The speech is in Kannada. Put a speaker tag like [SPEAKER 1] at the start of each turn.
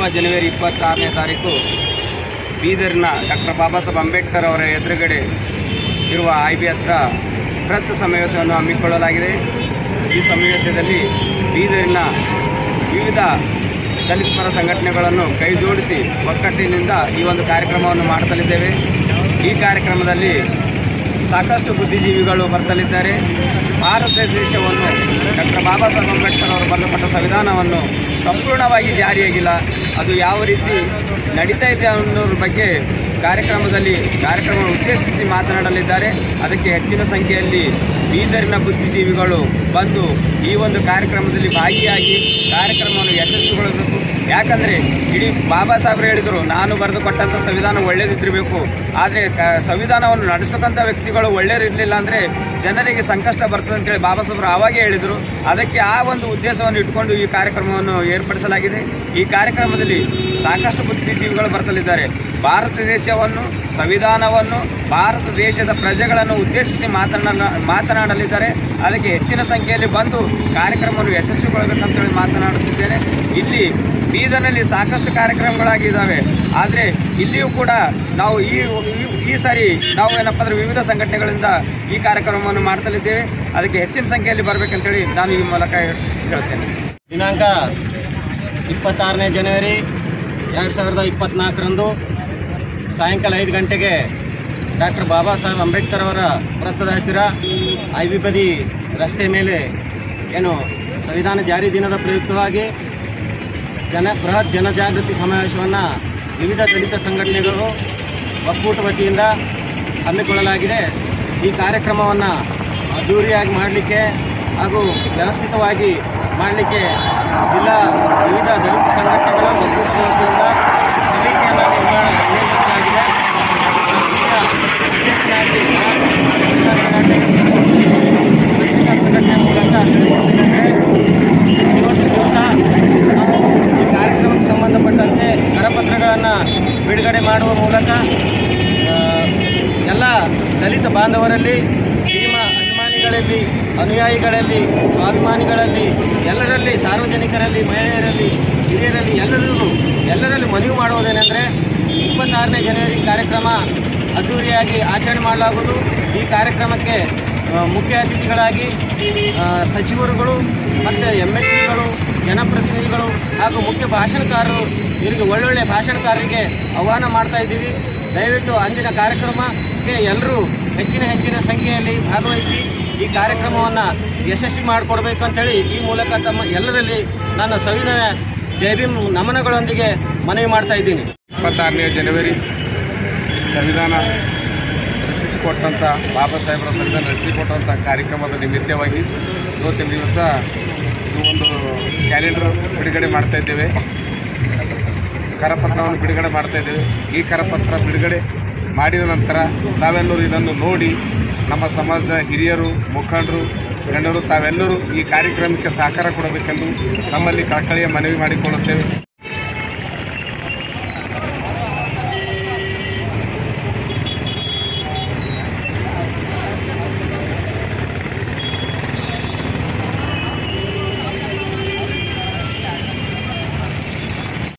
[SPEAKER 1] ಜನವರಿ ಇಪ್ಪತ್ತಾರನೇ ತಾರೀಕು ಬೀದರ್ನ ಡಾಕ್ಟರ್ ಬಾಬಾ ಸಾಹೇಬ್ ಅಂಬೇಡ್ಕರ್ ಅವರ ಎದುರುಗಡೆ ಇರುವ ಐ ಬಿ ಹತ್ರ ಬೃಹತ್ ಸಮಾವೇಶವನ್ನು ಹಮ್ಮಿಕೊಳ್ಳಲಾಗಿದೆ ಈ ಸಮಾವೇಶದಲ್ಲಿ ಬೀದರಿನ ವಿವಿಧ ದಲಿತ ಪರ ಸಂಘಟನೆಗಳನ್ನು ಕೈ ಜೋಡಿಸಿ ಒಕ್ಕಟ್ಟಿನಿಂದ ಈ ಒಂದು ಕಾರ್ಯಕ್ರಮವನ್ನು ಮಾಡ್ತಲಿದ್ದೇವೆ ಈ ಕಾರ್ಯಕ್ರಮದಲ್ಲಿ ಸಾಕಷ್ಟು ಬುದ್ಧಿಜೀವಿಗಳು ಬರ್ತಲಿದ್ದಾರೆ ಭಾರತ ದೇಶವನ್ನು ಡಾಕ್ಟರ್ ಬಾಬಾ ಸಾಹೇಬ್ ಅಂಬೇಡ್ಕರ್ ಅವರು ಬರೆದುಕೊಟ್ಟ ಸಂವಿಧಾನವನ್ನು ಸಂಪೂರ್ಣವಾಗಿ ಜಾರಿಯಾಗಿಲ್ಲ ಅದು ಯಾವ ರೀತಿ ನಡೀತಾ ಇದೆ ಅನ್ನೋದ್ರ ಬಗ್ಗೆ ಕಾರ್ಯಕ್ರಮದಲ್ಲಿ ಕಾರ್ಯಕ್ರಮ ಉದ್ದೇಶಿಸಿ ಮಾತನಾಡಲಿದ್ದಾರೆ ಅದಕ್ಕೆ ಹೆಚ್ಚಿನ ಸಂಖ್ಯೆಯಲ್ಲಿ ಬೀದರಿನ ಬುದ್ಧಿಜೀವಿಗಳು ಬಂದು ಈ ಒಂದು ಕಾರ್ಯಕ್ರಮದಲ್ಲಿ ಭಾಗಿಯಾಗಿ ಕಾರ್ಯಕ್ರಮವನ್ನು ಯಶಸ್ವಿಗೊಳಿಸಬೇಕು ಯಾಕಂದರೆ ಇಡೀ ಬಾಬಾ ಸಾಹೇಬ್ರು ಹೇಳಿದರು ನಾನು ಬರೆದುಕೊಟ್ಟಂಥ ಸಂವಿಧಾನ ಒಳ್ಳೇದಿದ್ದಿರಬೇಕು ಆದರೆ ಕ ಸಂವಿಧಾನವನ್ನು ನಡೆಸತಕ್ಕಂಥ ವ್ಯಕ್ತಿಗಳು ಒಳ್ಳೆಯರಿರಲಿಲ್ಲ ಅಂದರೆ ಜನರಿಗೆ ಸಂಕಷ್ಟ ಬರ್ತದೆ ಅಂತೇಳಿ ಬಾಬಾ ಸಾಹೇಬ್ರು ಆವಾಗೇ ಹೇಳಿದರು ಅದಕ್ಕೆ ಆ ಒಂದು ಉದ್ದೇಶವನ್ನು ಇಟ್ಕೊಂಡು ಈ ಕಾರ್ಯಕ್ರಮವನ್ನು ಏರ್ಪಡಿಸಲಾಗಿದೆ ಈ ಕಾರ್ಯಕ್ರಮದಲ್ಲಿ ಸಾಕಷ್ಟು ಬುದ್ಧಿಜೀವಿಗಳು ಬರ್ತಲಿದ್ದಾರೆ ಭಾರತ ದೇಶವನ್ನು ಸಂವಿಧಾನವನ್ನು ಭಾರತ ದೇಶದ ಪ್ರಜೆಗಳನ್ನು ಉದ್ದೇಶಿಸಿ ಮಾತನಾಡ ಮಾತನಾಡಲಿದ್ದಾರೆ ಅದಕ್ಕೆ ಹೆಚ್ಚಿನ ಸಂಖ್ಯೆಯಲ್ಲಿ ಬಂದು ಕಾರ್ಯಕ್ರಮವನ್ನು ಯಶಸ್ವಿಗೊಳ್ಳಬೇಕಂತೇಳಿ ಮಾತನಾಡುತ್ತಿದ್ದೇನೆ ಇಲ್ಲಿ ಬೀದರ್ನಲ್ಲಿ ಸಾಕಷ್ಟು ಕಾರ್ಯಕ್ರಮಗಳಾಗಿದ್ದಾವೆ ಆದರೆ ಇಲ್ಲಿಯೂ ಕೂಡ ನಾವು ಈ ಈ- ಈ ಸಾರಿ ನಾವು ಏನಪ್ಪ ಅಂದರೆ ವಿವಿಧ ಸಂಘಟನೆಗಳಿಂದ ಈ ಕಾರ್ಯಕ್ರಮವನ್ನು ಮಾಡ್ತಲಿದ್ದೇವೆ ಅದಕ್ಕೆ ಹೆಚ್ಚಿನ ಸಂಖ್ಯೆಯಲ್ಲಿ ಬರಬೇಕಂತೇಳಿ ನಾನು ಈ ಮೂಲಕ ಹೇಳ್ತೇನೆ
[SPEAKER 2] ದಿನಾಂಕ ಇಪ್ಪತ್ತಾರನೇ ಜನವರಿ ಎರಡು ಸಾವಿರದ ಇಪ್ಪತ್ತ್ನಾಲ್ಕರಂದು ಸಾಯಂಕಾಲ ಐದು ಗಂಟೆಗೆ ಡಾಕ್ಟರ್ ಬಾಬಾ ಸಾಹೇಬ್ ಅಂಬೇಡ್ಕರ್ ಅವರ ವೃತ್ತದ ಹತ್ತಿರ ಐ ಬಿ ಬದಿ ರಸ್ತೆ ಮೇಲೆ ಏನು ಸಂವಿಧಾನ ಜಾರಿ ದಿನದ ಪ್ರಯುಕ್ತವಾಗಿ ಜನ ಬೃಹತ್ ಜನಜಾಗೃತಿ ಸಮಾವೇಶವನ್ನು ವಿವಿಧ ದಲಿತ ಸಂಘಟನೆಗಳು ಒಕ್ಕೂಟ ವತಿಯಿಂದ ಹಮ್ಮಿಕೊಳ್ಳಲಾಗಿದೆ ಈ ಕಾರ್ಯಕ್ರಮವನ್ನು ಅದ್ದೂರಿಯಾಗಿ ಮಾಡಲಿಕ್ಕೆ ಹಾಗೂ ವ್ಯವಸ್ಥಿತವಾಗಿ ಮಾಡಲಿಕ್ಕೆ ಜಿಲ್ಲಾ ವಿವಿಧ ದಲಿತ ಸಂಘಟನೆಗಳ ಒಕ್ಕೂಟ ವತಿಯಿಂದ ಸಮಿತಿಯನ್ನು ನಿರ್ಮಾಣ ನೇಮಿಸಲಾಗಿದೆ ಸಮಿತಿಯ ಅಧ್ಯಕ್ಷರಾಗಿ ನಾನು ಪತ್ರಿಕಾ ಪ್ರಕಟಣೆ ಮೂಲಕ ತಿಳಿಸುವುದೇನೆಂದರೆ ಇವತ್ತು ದಿವಸ ನಾವು ಈ ಕಾರ್ಯಕ್ರಮಕ್ಕೆ ಸಂಬಂಧಪಟ್ಟಂತೆ ಕರಪತ್ರಗಳನ್ನು ಬಿಡುಗಡೆ ಮಾಡುವ ಮೂಲಕ ಆ, ಎಲ್ಲ ದಲಿತ ಬಾಂಧವರಲ್ಲಿ ಭೀಮ ಅಭಿಮಾನಿಗಳಲ್ಲಿ ಅನುಯಾಯಿಗಳಲ್ಲಿ ಸ್ವಾಭಿಮಾನಿಗಳಲ್ಲಿ ಎಲ್ಲರಲ್ಲಿ ಸಾರ್ವಜನಿಕರಲ್ಲಿ ಮಹಿಳೆಯರಲ್ಲಿ ಹಿರಿಯರಲ್ಲಿ ಎಲ್ಲರಿಗೂ ಎಲ್ಲರಲ್ಲಿ ಮನವಿ ಮಾಡುವುದೇನೆಂದರೆ ಇಪ್ಪತ್ತಾರನೇ ಜನವರಿ ಕಾರ್ಯಕ್ರಮ ಅದ್ದೂರಿಯಾಗಿ ಆಚರಣೆ ಮಾಡಲಾಗುವುದು ಈ ಕಾರ್ಯಕ್ರಮಕ್ಕೆ ಆ, ಮುಖ್ಯ ಅತಿಥಿಗಳಾಗಿ ಆ, ಸಚಿವರುಗಳು ಮತ್ತು ಎಮ್ ಎಲ್ ಸಿಗಳು ಜನಪ್ರತಿನಿಧಿಗಳು ಹಾಗೂ ಮುಖ್ಯ ಭಾಷಣಕಾರರು ಇವರಿಗೆ ಒಳ್ಳೊಳ್ಳೆ ಭಾಷಣಕಾರರಿಗೆ ಆಹ್ವಾನ ಮಾಡ್ತಾ ಇದ್ದೀವಿ ದಯವಿಟ್ಟು ಅಂದಿನ ಕಾರ್ಯಕ್ರಮಕ್ಕೆ ಎಲ್ಲರೂ ಹೆಚ್ಚಿನ ಹೆಚ್ಚಿನ ಸಂಖ್ಯೆಯಲ್ಲಿ ಭಾಗವಹಿಸಿ ಈ ಕಾರ್ಯಕ್ರಮವನ್ನು ಯಶಸ್ವಿ ಮಾಡಿಕೊಡ್ಬೇಕು ಅಂತೇಳಿ ಈ ಮೂಲಕ ತಮ್ಮ ಎಲ್ಲರಲ್ಲಿ ನನ್ನ ಸವಿನಯ ಜೈ ಭೀಮ್ ನಮನಗಳೊಂದಿಗೆ ಮನವಿ ಮಾಡ್ತಾ ಇದ್ದೀನಿ
[SPEAKER 3] ಇಪ್ಪತ್ತಾರನೇ ಜನವರಿ ಸಂವಿಧಾನ ರಚಿಸಿಕೊಟ್ಟಂಥ ಬಾಬಾ ಸಾಹೇಬರ ಸಂವಿಧಾನ ರಚಿಸಿಕೊಟ್ಟಂಥ ಕಾರ್ಯಕ್ರಮದ ನಿಮಿತ್ತವಾಗಿ ಇವತ್ತಿನ ದಿವಸ ಇದು ಒಂದು ಕ್ಯಾಲೆಂಡರ್ ಬಿಡುಗಡೆ ಮಾಡ್ತಾ ಇದ್ದೇವೆ ಕರಪತ್ರವನ್ನು ಬಿಡುಗಡೆ ಮಾಡ್ತಾ ಇದ್ದೇವೆ ಈ ಕರಪತ್ರ ಬಿಡುಗಡೆ ಮಾಡಿದ ನಂತರ ತಾವೆಲ್ಲರೂ ಇದನ್ನು ನೋಡಿ ನಮ್ಮ ಸಮಾಜದ ಹಿರಿಯರು ಮುಖಂಡರು ಗಣ್ಯರು ತಾವೆಲ್ಲರೂ ಈ ಕಾರ್ಯಕ್ರಮಕ್ಕೆ ಸಹಕಾರ ಕೊಡಬೇಕೆಂದು ನಮ್ಮಲ್ಲಿ ಕಳಕಳಿಯ ಮನವಿ ಮಾಡಿಕೊಳ್ಳುತ್ತೇವೆ